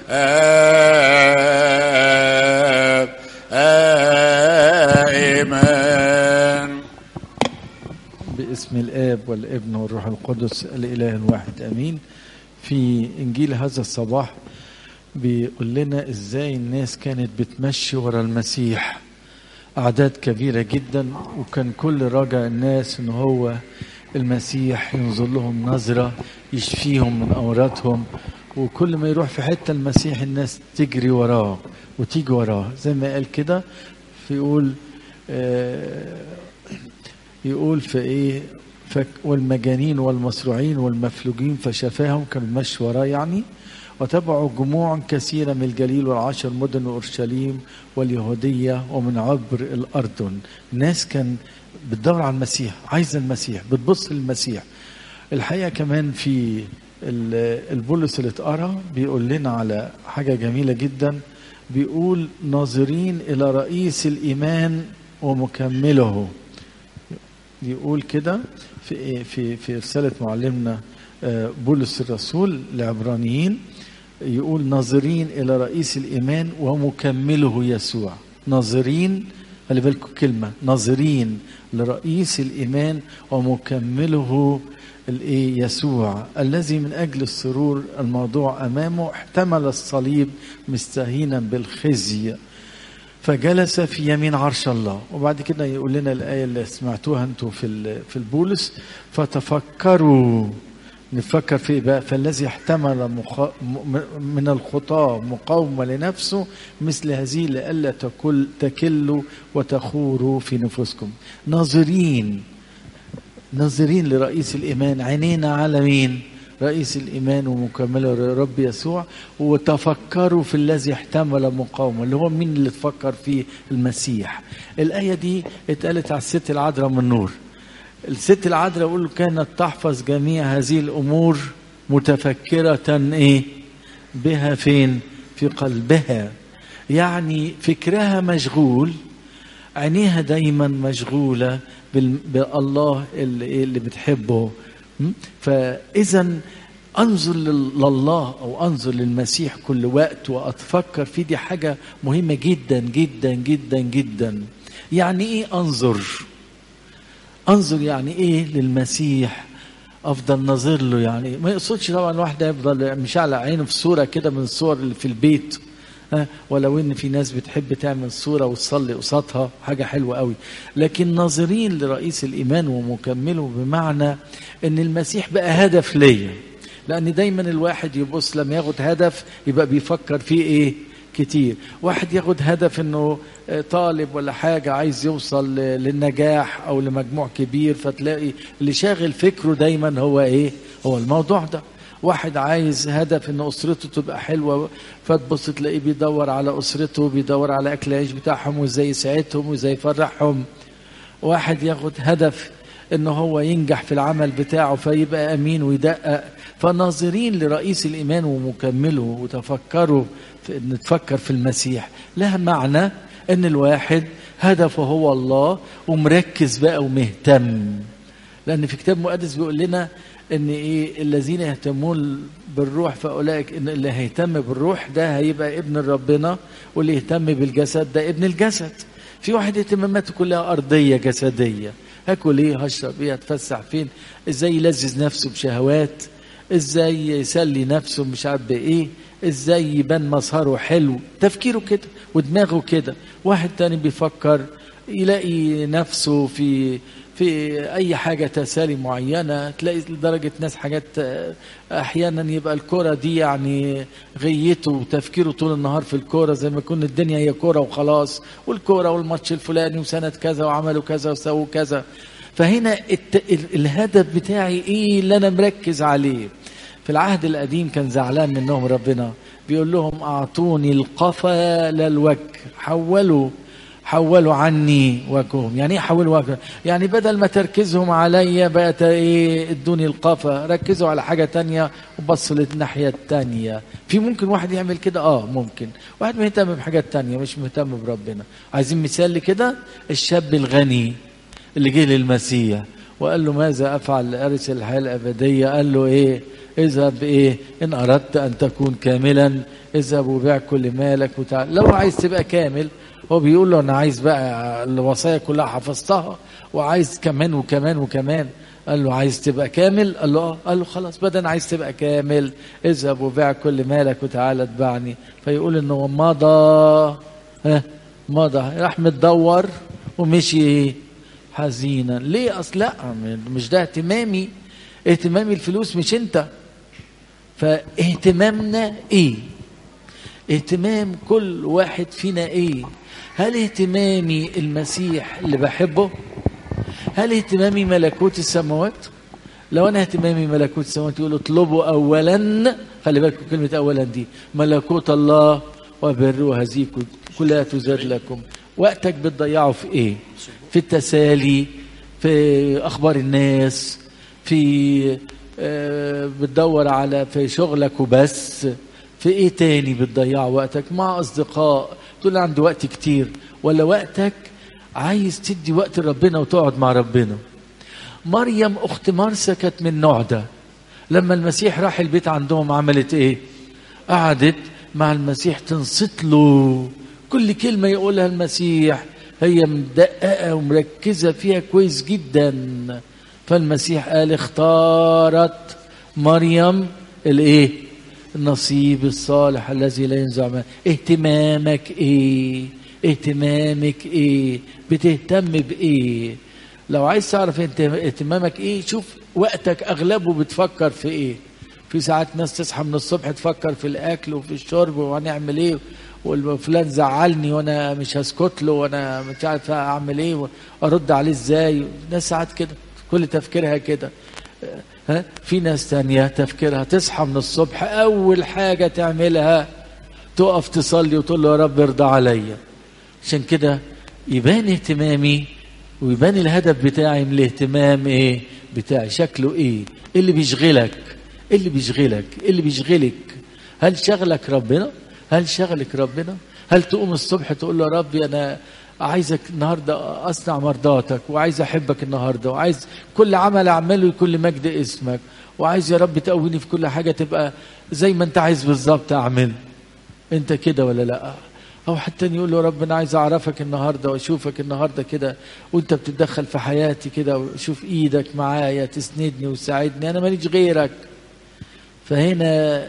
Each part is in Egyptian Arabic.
الآب آمين باسم الآب والابن والروح القدس الإله الواحد أمين في إنجيل هذا الصباح بيقول لنا إزاي الناس كانت بتمشي ورا المسيح أعداد كبيرة جدا وكان كل رجع الناس إن هو المسيح ينظر لهم نظرة يشفيهم من أوراتهم وكل ما يروح في حتة المسيح الناس تجري وراه وتيجي وراه زي ما قال كده فيقول آه يقول في ايه فك والمجانين والمصروعين والمفلوجين فشفاهم كانوا ماشي وراه يعني وتبعوا جموع كثيرة من الجليل والعشر مدن وأورشليم واليهودية ومن عبر الأردن ناس كان بتدور على المسيح عايزة المسيح بتبص للمسيح الحقيقة كمان في البولس اللي اتقرا بيقول لنا على حاجة جميلة جدا بيقول ناظرين إلى رئيس الإيمان ومكمله يقول كده في في في رساله معلمنا بولس الرسول لعبرانيين يقول ناظرين الى رئيس الايمان ومكمله يسوع ناظرين خلي بالكم كلمه ناظرين لرئيس الايمان ومكمله الايه يسوع الذي من اجل السرور الموضوع امامه احتمل الصليب مستهينا بالخزي فجلس في يمين عرش الله وبعد كده يقول لنا الآية اللي سمعتوها انتوا في في البولس فتفكروا نفكر في بقى فالذي احتمل مخ... من الخطاة مقاومة لنفسه مثل هذه لئلا تكل تكلوا وتخوروا في نفوسكم ناظرين ناظرين لرئيس الإيمان عينينا على مين؟ رئيس الإيمان ومكمله رب يسوع وتفكروا في الذي احتمل مقاومة اللي هو مين اللي تفكر فيه المسيح الآية دي اتقالت على الست العذراء من نور الست العذراء يقول كانت تحفظ جميع هذه الأمور متفكرة إيه بها فين في قلبها يعني فكرها مشغول عينيها دايما مشغولة بالله اللي, اللي بتحبه فاذا انظر لله او انظر للمسيح كل وقت واتفكر فيه دي حاجه مهمه جدا جدا جدا جدا يعني ايه انظر انظر يعني ايه للمسيح افضل ناظر له يعني ما يقصدش طبعا الواحد يفضل مش على عينه في صوره كده من الصور اللي في البيت ولو ان في ناس بتحب تعمل صوره وتصلي قصادها حاجه حلوه قوي لكن ناظرين لرئيس الايمان ومكمله بمعنى ان المسيح بقى هدف ليا لان دايما الواحد يبص لما ياخد هدف يبقى بيفكر فيه ايه كتير واحد ياخد هدف انه طالب ولا حاجة عايز يوصل للنجاح او لمجموع كبير فتلاقي اللي شاغل فكره دايما هو ايه هو الموضوع ده واحد عايز هدف ان اسرته تبقى حلوه فتبص تلاقيه بيدور على اسرته بيدور على اكل العيش بتاعهم وازاي يسعدهم وازاي يفرحهم واحد ياخد هدف ان هو ينجح في العمل بتاعه فيبقى امين ويدقق فناظرين لرئيس الايمان ومكمله وتفكروا في ان تفكر في المسيح لها معنى ان الواحد هدفه هو الله ومركز بقى ومهتم لان في كتاب مقدس بيقول لنا ان ايه الذين يهتمون بالروح فاولئك ان اللي هيهتم بالروح ده هيبقى ابن ربنا واللي يهتم بالجسد ده ابن الجسد في واحد اهتماماته كلها ارضيه جسديه هاكل ايه هشرب ايه هتفسح فين ازاي يلذذ نفسه بشهوات ازاي يسلي نفسه مش عارف بايه ازاي يبان مظهره حلو تفكيره كده ودماغه كده واحد تاني بيفكر يلاقي نفسه في في اي حاجه تسالي معينه تلاقي لدرجه ناس حاجات احيانا يبقى الكوره دي يعني غيته وتفكيره طول النهار في الكوره زي ما يكون الدنيا هي كوره وخلاص والكوره والماتش الفلاني وسنه كذا وعملوا كذا وسووا كذا فهنا الت... الهدف بتاعي ايه اللي انا مركز عليه في العهد القديم كان زعلان منهم ربنا بيقول لهم اعطوني القفا لا الوجه حولوا حولوا عني وجههم يعني ايه حولوا وجههم يعني بدل ما تركيزهم عليا بقت ايه ادوني القفا ركزوا على حاجه تانية وبصوا للناحيه التانية في ممكن واحد يعمل كده اه ممكن واحد مهتم بحاجات تانية مش مهتم بربنا عايزين مثال لكده الشاب الغني اللي جه للمسيح وقال له ماذا افعل لارث الحياه الابديه قال له ايه اذهب ايه ان اردت ان تكون كاملا اذهب وبيع كل مالك وتعال لو عايز تبقى كامل هو بيقول له انا عايز بقى الوصايا كلها حفظتها وعايز كمان وكمان وكمان قال له عايز تبقى كامل قال له اه قال له خلاص بدل عايز تبقى كامل اذهب وبيع كل مالك وتعالى اتبعني فيقول انه مضى ها مضى راح متدور ومشي حزينا ليه اصل لا مش ده اهتمامي اهتمامي الفلوس مش انت فاهتمامنا ايه اهتمام كل واحد فينا ايه هل اهتمامي المسيح اللي بحبه هل اهتمامي ملكوت السماوات لو انا اهتمامي ملكوت السماوات يقول اطلبوا اولا خلي بالكم كلمه اولا دي ملكوت الله وبر وهذه كلها تزاد لكم وقتك بتضيعه في ايه في التسالي في اخبار الناس في آه بتدور على في شغلك وبس في ايه تاني بتضيع وقتك مع اصدقاء تقول عندي وقت كتير ولا وقتك عايز تدي وقت ربنا وتقعد مع ربنا مريم اخت مرسى كانت من النوع ده لما المسيح راح البيت عندهم عملت ايه قعدت مع المسيح تنصت له كل كلمة يقولها المسيح هي مدققة ومركزة فيها كويس جدا فالمسيح قال اختارت مريم الايه النصيب الصالح الذي لا ينزع منه اهتمامك ايه اهتمامك ايه بتهتم بايه لو عايز تعرف انت اهتمامك ايه شوف وقتك اغلبه بتفكر في ايه في ساعات ناس تصحى من الصبح تفكر في الاكل وفي الشرب وهنعمل ايه وفلان زعلني وانا مش هسكت له وانا مش عارف اعمل ايه وارد عليه ازاي ناس ساعات كده كل تفكيرها كده ها في ناس تانية تفكيرها تصحى من الصبح اول حاجة تعملها تقف تصلي وتقول له يا رب ارضى عليا عشان كده يبان اهتمامي ويبان الهدف بتاعي من الاهتمام ايه بتاعي شكله ايه إيه اللي بيشغلك إيه اللي بيشغلك إيه اللي بيشغلك هل شغلك ربنا هل شغلك ربنا هل تقوم الصبح تقول له يا ربي انا عايزك النهارده اصنع مرضاتك وعايز احبك النهارده وعايز كل عمل اعمله يكون لمجد اسمك وعايز يا رب تقويني في كل حاجه تبقى زي ما انت عايز بالظبط اعمل انت كده ولا لا او حتى يقول له رب انا عايز اعرفك النهارده واشوفك النهارده كده وانت بتتدخل في حياتي كده وشوف ايدك معايا تسندني وتساعدني انا ماليش غيرك فهنا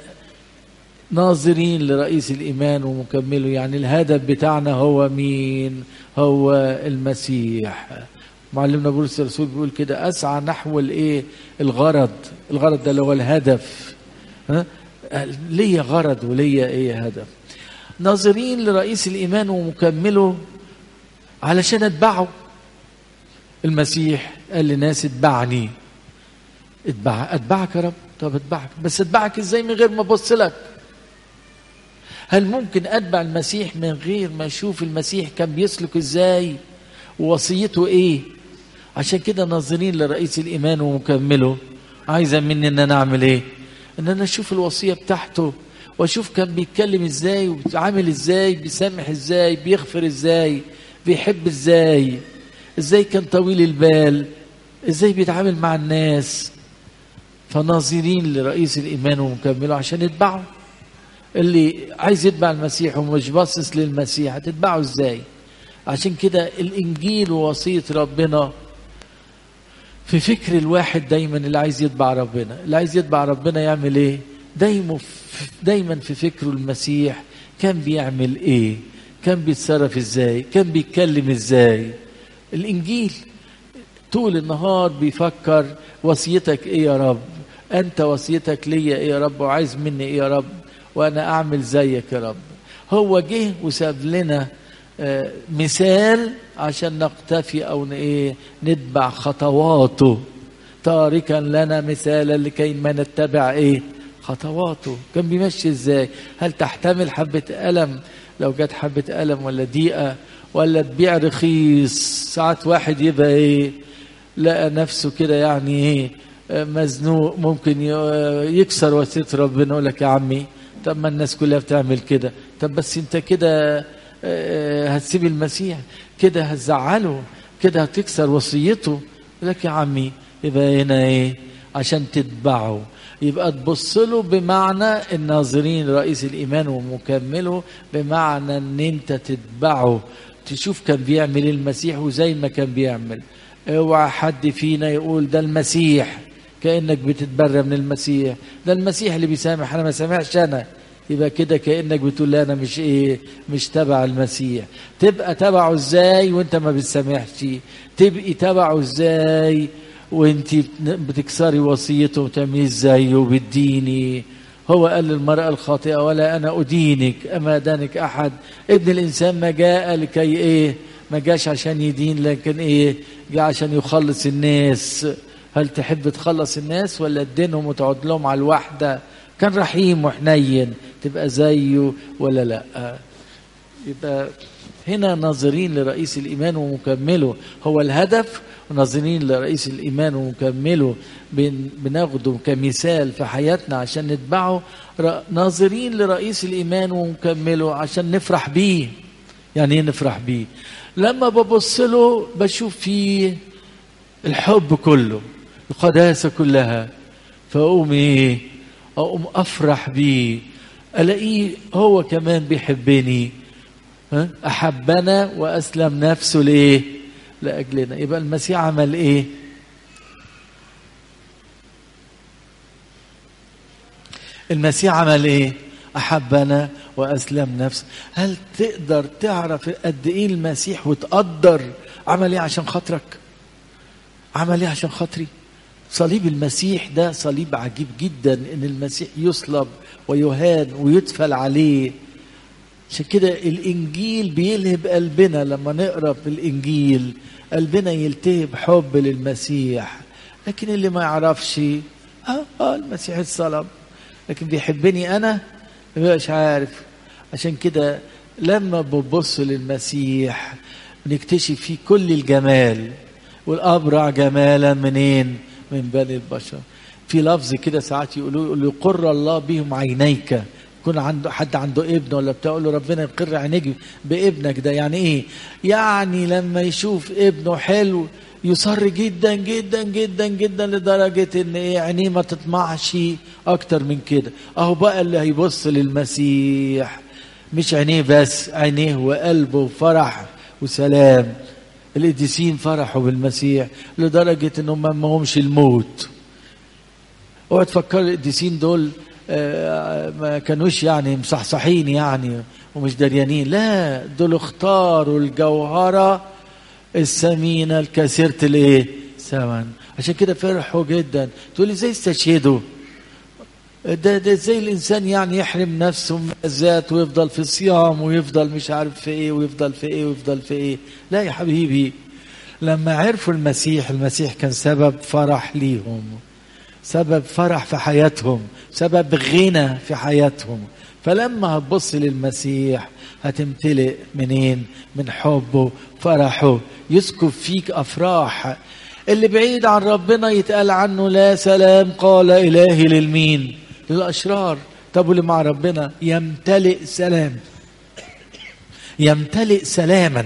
ناظرين لرئيس الإيمان ومكمله يعني الهدف بتاعنا هو مين هو المسيح معلمنا بولس الرسول بيقول كده أسعى نحو الإيه الغرض الغرض ده اللي هو الهدف ها ليا غرض وليا إيه هدف ناظرين لرئيس الإيمان ومكمله علشان أتبعه المسيح قال لناس اتبعني اتبع اتبعك يا رب طب اتبعك بس اتبعك ازاي من غير ما ابص لك هل ممكن اتبع المسيح من غير ما اشوف المسيح كان بيسلك ازاي ووصيته ايه عشان كده ناظرين لرئيس الايمان ومكمله عايزه مني ان انا اعمل ايه ان انا اشوف الوصيه بتاعته واشوف كان بيتكلم ازاي وبيتعامل ازاي بيسامح ازاي بيغفر ازاي بيحب ازاي ازاي كان طويل البال ازاي بيتعامل مع الناس فناظرين لرئيس الايمان ومكمله عشان يتبعه اللي عايز يتبع المسيح ومش باصص للمسيح هتتبعه ازاي عشان كده الانجيل ووصيه ربنا في فكر الواحد دايما اللي عايز يتبع ربنا اللي عايز يتبع ربنا يعمل ايه دايما دايما في فكره المسيح كان بيعمل ايه كان بيتصرف ازاي كان بيتكلم ازاي الانجيل طول النهار بيفكر وصيتك ايه يا رب انت وصيتك ليا ايه يا رب وعايز مني ايه يا رب وانا اعمل زيك يا رب هو جه وساب لنا آه مثال عشان نقتفي او ايه نتبع خطواته تاركا لنا مثالا لكي ما نتبع ايه خطواته كان بيمشي ازاي هل تحتمل حبة ألم لو جت حبة ألم ولا دقيقة ولا تبيع رخيص ساعات واحد يبقى ايه لقى نفسه كده يعني ايه مزنوق ممكن يكسر وصية ربنا يقول لك يا عمي طب ما الناس كلها بتعمل كده طب بس انت كده هتسيب المسيح كده هتزعله كده هتكسر وصيته لك يا عمي يبقى هنا ايه عشان تتبعه يبقى تبص له بمعنى الناظرين رئيس الايمان ومكمله بمعنى ان انت تتبعه تشوف كان بيعمل إيه المسيح وزي ما كان بيعمل اوعى حد فينا يقول ده المسيح كانك بتتبرى من المسيح ده المسيح اللي بيسامح انا ما سامحش انا يبقى كده كانك بتقول لا انا مش ايه مش تبع المسيح تبقى تبعه ازاي وانت ما بتسامحش تبقي تبعه ازاي وانت بتكسري وصيته وتعملي زيه وبتديني هو قال للمرأة الخاطئة ولا أنا أدينك أما دانك أحد ابن الإنسان ما جاء لكي إيه ما جاش عشان يدين لكن إيه جاء عشان يخلص الناس هل تحب تخلص الناس ولا تدينهم وتقعد لهم على الوحدة كان رحيم وحنين تبقى زيه ولا لا يبقى هنا ناظرين لرئيس الإيمان ومكمله هو الهدف وناظرين لرئيس الإيمان ومكمله بن بناخده كمثال في حياتنا عشان نتبعه ناظرين لرئيس الإيمان ومكمله عشان نفرح بيه يعني ايه نفرح بيه لما ببص له بشوف فيه الحب كله القداسة كلها فأقوم إيه أقوم أفرح بيه ألاقيه هو كمان بيحبني أحبنا وأسلم نفسه لإيه لأجلنا يبقى المسيح عمل إيه المسيح عمل إيه أحبنا وأسلم نفسه هل تقدر تعرف قد إيه المسيح وتقدر عمل إيه عشان خاطرك عمل إيه عشان خاطري صليب المسيح ده صليب عجيب جدا ان المسيح يصلب ويهان ويدفل عليه عشان كده الانجيل بيلهب قلبنا لما نقرا في الانجيل قلبنا يلتهب حب للمسيح لكن اللي ما يعرفش اه, آه المسيح اتصلب لكن بيحبني انا مش عارف عشان كده لما بنبص للمسيح بنكتشف فيه كل الجمال والابرع جمالا منين من بني البشر في لفظ كده ساعات يقولوا يقولوا يقر الله بهم عينيك يكون عنده حد عنده ابن ولا بتاع يقول له ربنا يقر عينيك بابنك ده يعني ايه يعني لما يشوف ابنه حلو يصر جدا جدا جدا جدا لدرجة ان ايه عينيه ما تطمعش اكتر من كده اهو بقى اللي هيبص للمسيح مش عينيه بس عينيه وقلبه وفرح وسلام القديسين فرحوا بالمسيح لدرجة انهم ما همش الموت اوعى تفكر القديسين دول ما كانوش يعني مصحصحين يعني ومش دريانين لا دول اختاروا الجوهرة الثمينة الكثيرة الايه ثمن عشان كده فرحوا جدا تقول ازاي استشهدوا ده ده ازاي الانسان يعني يحرم نفسه من الذات ويفضل في صيام ويفضل مش عارف في ايه ويفضل في ايه ويفضل في ايه لا يا حبيبي لما عرفوا المسيح المسيح كان سبب فرح ليهم سبب فرح في حياتهم سبب غنى في حياتهم فلما هتبص للمسيح هتمتلئ منين من حبه فرحه يسكب فيك افراح اللي بعيد عن ربنا يتقال عنه لا سلام قال الهي للمين للاشرار طب واللي مع ربنا يمتلئ سلام يمتلئ سلاما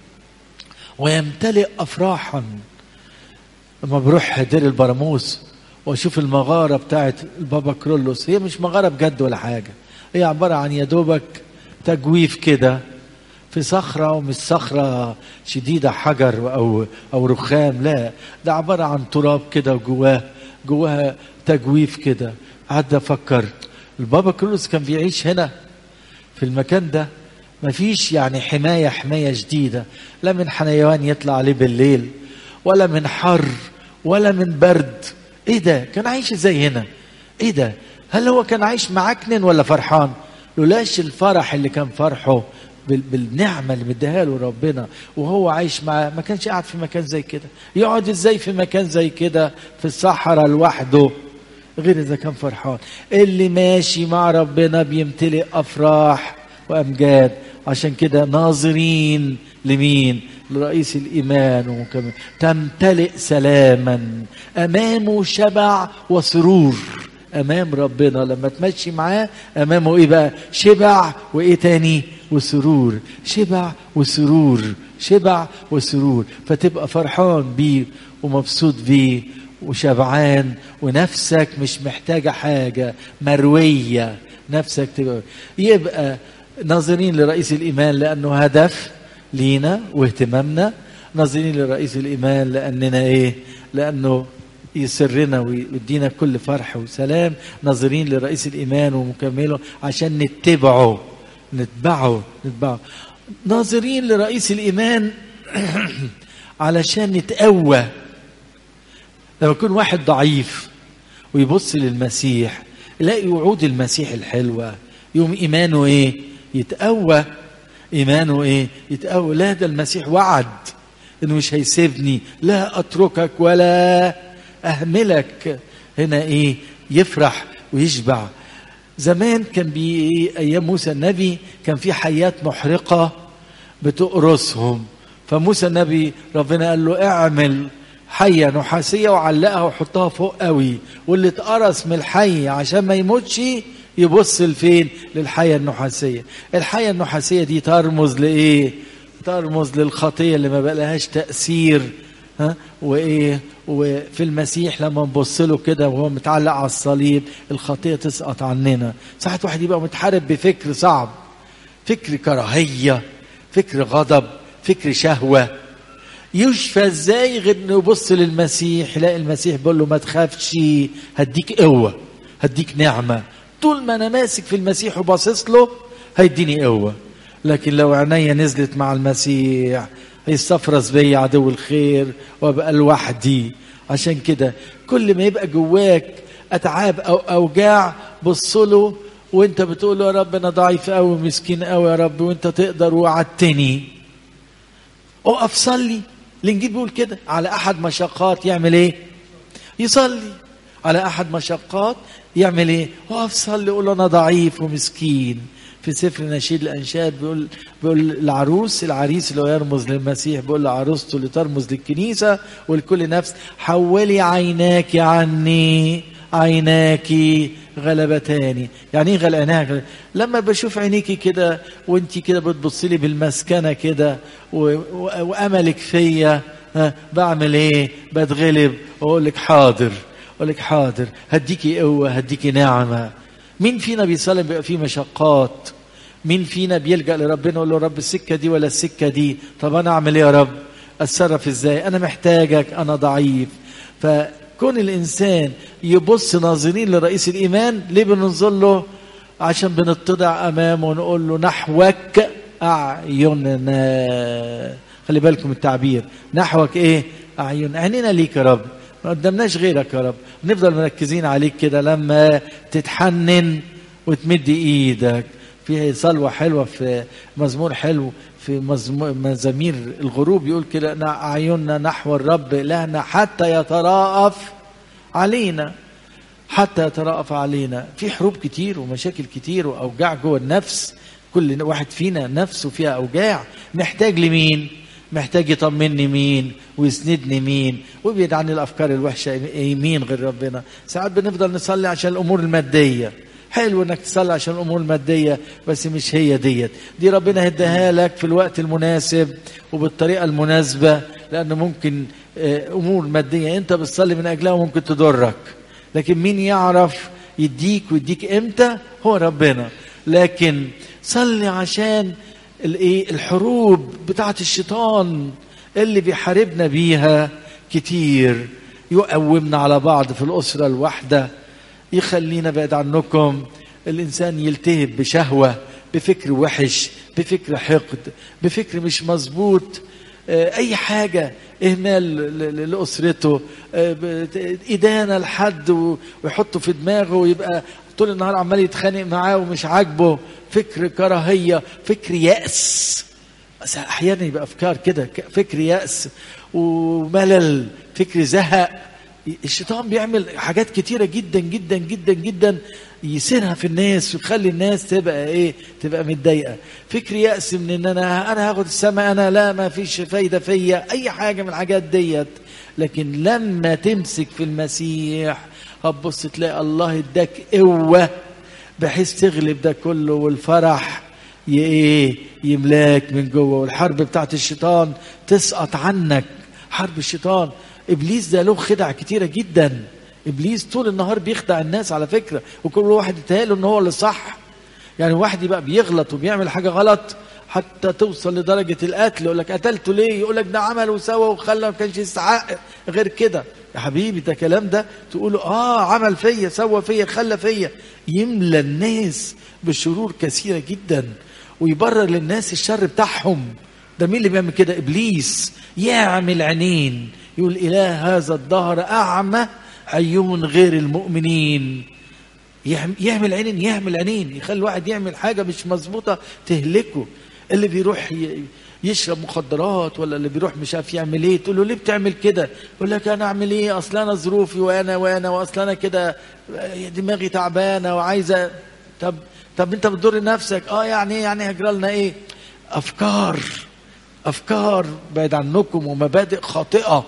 ويمتلئ افراحا لما بروح دير البراموس واشوف المغاره بتاعت البابا كرولوس هي مش مغاره بجد ولا حاجه هي عباره عن يا دوبك تجويف كده في صخره ومش صخره شديده حجر او او رخام لا ده عباره عن تراب كده وجواه جواها تجويف كده قعدت افكر البابا كرولوس كان بيعيش هنا في المكان ده مفيش يعني حمايه حمايه شديده لا من حيوان يطلع عليه بالليل ولا من حر ولا من برد ايه ده كان عايش ازاي هنا ايه ده هل هو كان عايش معكنن ولا فرحان لولاش الفرح اللي كان فرحه بالنعمة اللي مديها له ربنا وهو عايش معاه ما كانش قاعد في مكان زي كده يقعد ازاي في مكان زي كده في الصحراء لوحده غير اذا كان فرحان اللي ماشي مع ربنا بيمتلئ افراح وامجاد عشان كده ناظرين لمين لرئيس الايمان وكمان تمتلئ سلاما امامه شبع وسرور امام ربنا لما تمشي معاه امامه ايه بقى شبع وايه تاني وسرور شبع وسرور شبع وسرور فتبقى فرحان بيه ومبسوط بيه وشبعان ونفسك مش محتاجة حاجة مروية نفسك تبقى يبقى ناظرين لرئيس الإيمان لأنه هدف لينا واهتمامنا ناظرين لرئيس الإيمان لأننا إيه لأنه يسرنا ويدينا كل فرح وسلام ناظرين لرئيس الإيمان ومكمله عشان نتبعه نتبعه نتبعه ناظرين لرئيس الإيمان علشان نتقوى لما يكون واحد ضعيف ويبص للمسيح يلاقي وعود المسيح الحلوة يوم إيمانه إيه يتقوى إيمانه إيه يتقوى لا ده المسيح وعد إنه مش هيسيبني لا أتركك ولا أهملك هنا إيه يفرح ويشبع زمان كان بي أيام موسى النبي كان في حيات محرقة بتقرصهم فموسى النبي ربنا قال له اعمل حية نحاسية وعلقها وحطها فوق قوي واللي اتقرص من الحي عشان ما يموتش يبص لفين للحية النحاسية الحية النحاسية دي ترمز لإيه ترمز للخطية اللي ما بقالهاش تأثير ها وايه وفي المسيح لما نبص له كده وهو متعلق على الصليب الخطيه تسقط عننا ساعات واحد يبقى متحارب بفكر صعب فكر كراهيه فكر غضب فكر شهوه يشفى ازاي غير انه يبص للمسيح يلاقي المسيح بيقول له ما تخافش هديك قوه هديك نعمه طول ما انا ماسك في المسيح وباصص له هيديني قوه لكن لو عينيا نزلت مع المسيح هيستفرز بيا عدو الخير وابقى لوحدي عشان كده كل ما يبقى جواك اتعاب او اوجاع بص له وانت بتقول له يا رب انا ضعيف قوي مسكين قوي يا رب وانت تقدر وعدتني اقف صلي الانجيل بيقول كده على احد مشقات يعمل ايه يصلي على احد مشقات يعمل ايه اقف صلي قول له انا ضعيف ومسكين في سفر نشيد الانشاد بيقول بيقول العروس العريس اللي هو يرمز للمسيح بيقول لعروسته اللي ترمز للكنيسه ولكل نفس حولي عيناك عني عيناك غلبتاني يعني ايه غلقناها لما بشوف عينيكي كده وانت كده بتبصي لي بالمسكنه كده واملك فيا بعمل ايه بتغلب واقول لك حاضر اقول لك حاضر هديكي قوه هديكي نعمه مين فينا بيصلي بيبقى فيه مشقات مين فينا بيلجأ لربنا يقول له رب السكة دي ولا السكة دي طب أنا أعمل إيه يا رب أتصرف إزاي أنا محتاجك أنا ضعيف فكون الإنسان يبص ناظرين لرئيس الإيمان ليه بننظر له عشان بنتضع أمامه ونقول له نحوك أعيننا خلي بالكم التعبير نحوك إيه أعين عينينا ليك يا رب ما قدمناش غيرك يا رب نفضل مركزين عليك كده لما تتحنن وتمد ايدك في صلوة حلوة في مزمور حلو في مزامير الغروب يقول كده أعيننا نحو الرب إلهنا حتى يتراءف علينا حتى يتراءف علينا في حروب كتير ومشاكل كتير وأوجاع جوه النفس كل واحد فينا نفسه فيها أوجاع محتاج لمين محتاج يطمني مين ويسندني مين ويبعد عن الافكار الوحشه مين غير ربنا ساعات بنفضل نصلي عشان الامور الماديه حلو انك تصلي عشان الامور الماديه بس مش هي ديت دي ربنا هداها لك في الوقت المناسب وبالطريقه المناسبه لان ممكن امور ماديه انت بتصلي من اجلها وممكن تضرك لكن مين يعرف يديك ويديك امتى هو ربنا لكن صلي عشان الايه الحروب بتاعت الشيطان اللي بيحاربنا بيها كتير يقومنا على بعض في الاسره الواحده يخلينا بعد عنكم الانسان يلتهب بشهوه بفكر وحش بفكر حقد بفكر مش مظبوط اي حاجه اهمال لاسرته ادانه لحد ويحطه في دماغه ويبقى طول النهار عمال يتخانق معاه ومش عاجبه فكر كراهيه فكر ياس احيانا يبقى افكار كده فكر ياس وملل فكر زهق الشيطان بيعمل حاجات كتيره جدا جدا جدا جدا يسيرها في الناس ويخلي الناس تبقى ايه تبقى متضايقه فكر يأس من ان انا انا هاخد السماء انا لا ما فيش فايده فيا اي حاجه من الحاجات ديت لكن لما تمسك في المسيح هتبص تلاقي الله اداك قوه بحيث تغلب ده كله والفرح ايه يملاك من جوه والحرب بتاعت الشيطان تسقط عنك حرب الشيطان ابليس ده له خدع كتيره جدا ابليس طول النهار بيخدع الناس على فكره وكل واحد يتهيأله ان هو اللي صح يعني واحد يبقى بيغلط وبيعمل حاجه غلط حتى توصل لدرجه القتل يقول لك قتلته ليه يقول لك ده عمل وسوى وخلى ما كانش يستحق غير كده يا حبيبي ده كلام ده تقول اه عمل فيا سوى فيا خلى فيا يملى الناس بشرور كثيره جدا ويبرر للناس الشر بتاعهم ده مين اللي بيعمل كده ابليس يعمل عينين يقول اله هذا الدهر اعمى عيون غير المؤمنين يعمل عينين يعمل عينين يخلي الواحد يعمل حاجه مش مظبوطه تهلكه اللي بيروح يشرب مخدرات ولا اللي بيروح مش عارف يعمل ايه تقول له ليه بتعمل كده يقول لك انا اعمل ايه اصل انا ظروفي وانا وانا واصل انا كده دماغي تعبانه وعايزه طب طب انت بتضر نفسك اه يعني ايه يعني هجرى لنا ايه افكار افكار بعيد عنكم ومبادئ خاطئه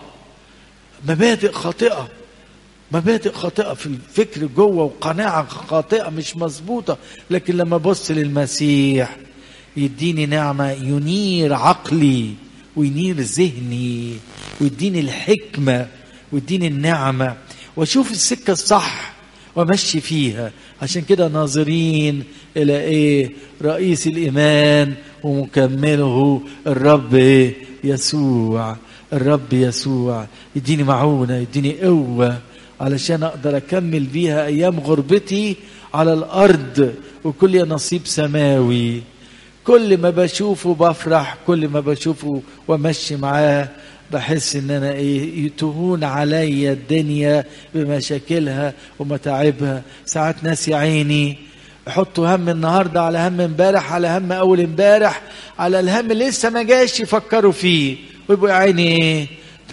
مبادئ خاطئه مبادئ خاطئه في الفكر جوه وقناعه خاطئه مش مظبوطه لكن لما ابص للمسيح يديني نعمه ينير عقلي وينير ذهني ويديني الحكمه ويديني النعمه واشوف السكه الصح وامشي فيها عشان كده ناظرين الى ايه رئيس الايمان ومكمله الرب إيه؟ يسوع الرب يسوع يديني معونه يديني قوه علشان اقدر اكمل بيها ايام غربتي على الارض وكل نصيب سماوي كل ما بشوفه بفرح كل ما بشوفه وامشي معاه بحس ان انا ايه تهون عليا الدنيا بمشاكلها ومتاعبها ساعات ناس يا عيني يحطوا هم النهارده على هم امبارح على هم اول امبارح على الهم اللي لسه ما جاش يفكروا فيه ويبقوا يا عيني ايه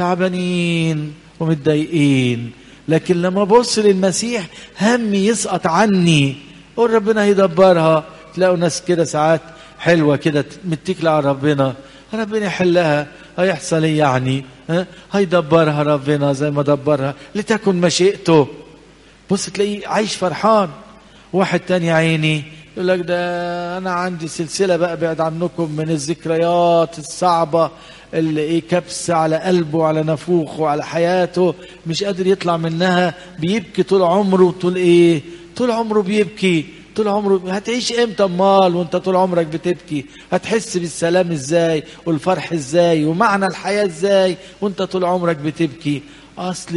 تعبانين ومتضايقين لكن لما ابص للمسيح همي يسقط عني قول ربنا هيدبرها تلاقوا ناس كده ساعات حلوه كده متكله على ربنا ربنا يحلها هيحصل ايه يعني ها هيدبرها ربنا زي ما دبرها لتكن مشيئته بص تلاقيه عايش فرحان واحد تاني عيني يقول لك ده انا عندي سلسله بقى بعد عنكم من الذكريات الصعبه اللي ايه كبس على قلبه وعلى نافوخه وعلى حياته مش قادر يطلع منها بيبكي طول عمره طول ايه طول عمره بيبكي طول عمره هتعيش امتى امال وانت طول عمرك بتبكي هتحس بالسلام ازاي والفرح ازاي ومعنى الحياه ازاي وانت طول عمرك بتبكي اصل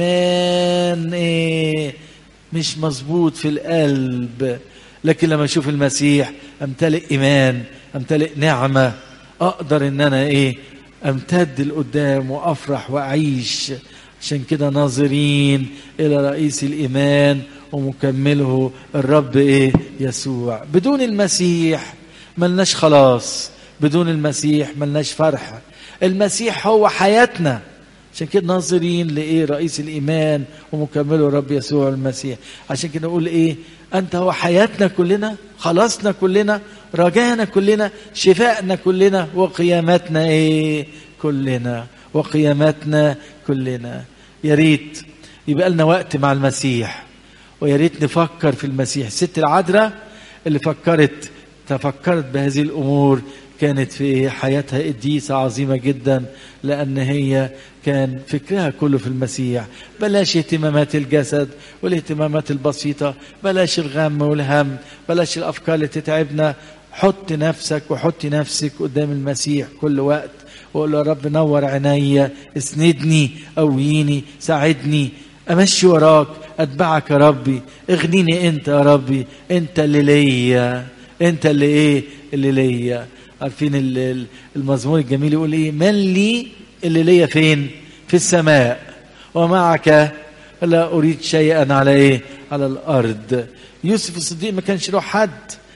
الايمان ايه مش مظبوط في القلب لكن لما اشوف المسيح امتلئ ايمان امتلئ نعمه اقدر ان انا ايه امتد لقدام وافرح واعيش عشان كده ناظرين الى رئيس الايمان ومكمله الرب ايه يسوع بدون المسيح ملناش خلاص بدون المسيح ملناش فرحه المسيح هو حياتنا عشان كده ناظرين لايه رئيس الايمان ومكمله الرب يسوع المسيح عشان كده نقول ايه انت هو حياتنا كلنا خلاصنا كلنا رجانا كلنا شفائنا كلنا وقيامتنا ايه كلنا وقيامتنا كلنا يا ريت يبقى لنا وقت مع المسيح ويا ريت نفكر في المسيح الست العذراء اللي فكرت تفكرت بهذه الامور كانت في حياتها قديسة عظيمة جدا لأن هي كان فكرها كله في المسيح بلاش اهتمامات الجسد والاهتمامات البسيطة بلاش الغم والهم بلاش الأفكار اللي تتعبنا حط نفسك وحطي نفسك قدام المسيح كل وقت وقول له يا رب نور عينيا اسندني قويني ساعدني امشي وراك اتبعك يا ربي اغنيني انت يا ربي انت اللي ليا انت اللي ايه اللي ليا عارفين المزمور الجميل يقول ايه من لي اللي ليا فين في السماء ومعك لا اريد شيئا على ايه على الارض يوسف الصديق ما كانش له حد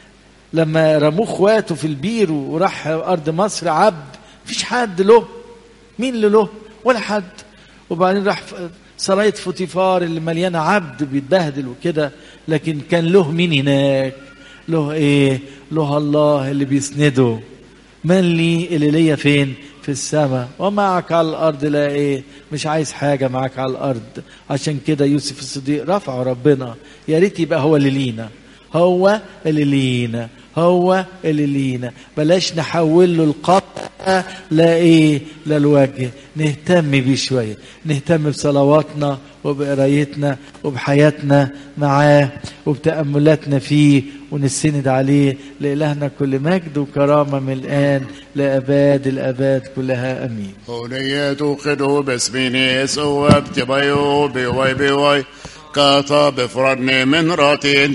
لما رموه اخواته في البير وراح ارض مصر عبد مفيش حد له مين اللي له ولا حد وبعدين راح سراية فوتيفار اللي مليانة عبد بيتبهدل وكده لكن كان له مين هناك له ايه له الله اللي بيسنده من لي اللي ليا فين في السماء ومعك على الارض لا ايه مش عايز حاجه معك على الارض عشان كده يوسف الصديق رفعه ربنا يا ريت يبقى هو اللي لينا هو اللي لينا هو اللي لينا بلاش نحول له القط لا ايه لا الوجه نهتم بيه شويه نهتم بصلواتنا وبقرايتنا وبحياتنا معاه وبتاملاتنا فيه ونسند عليه لالهنا كل مجد وكرامه من الان لاباد الاباد كلها امين هولية خدو باسمين يسوع بتبيو بيوي بيوي كاتا بفرن من راتين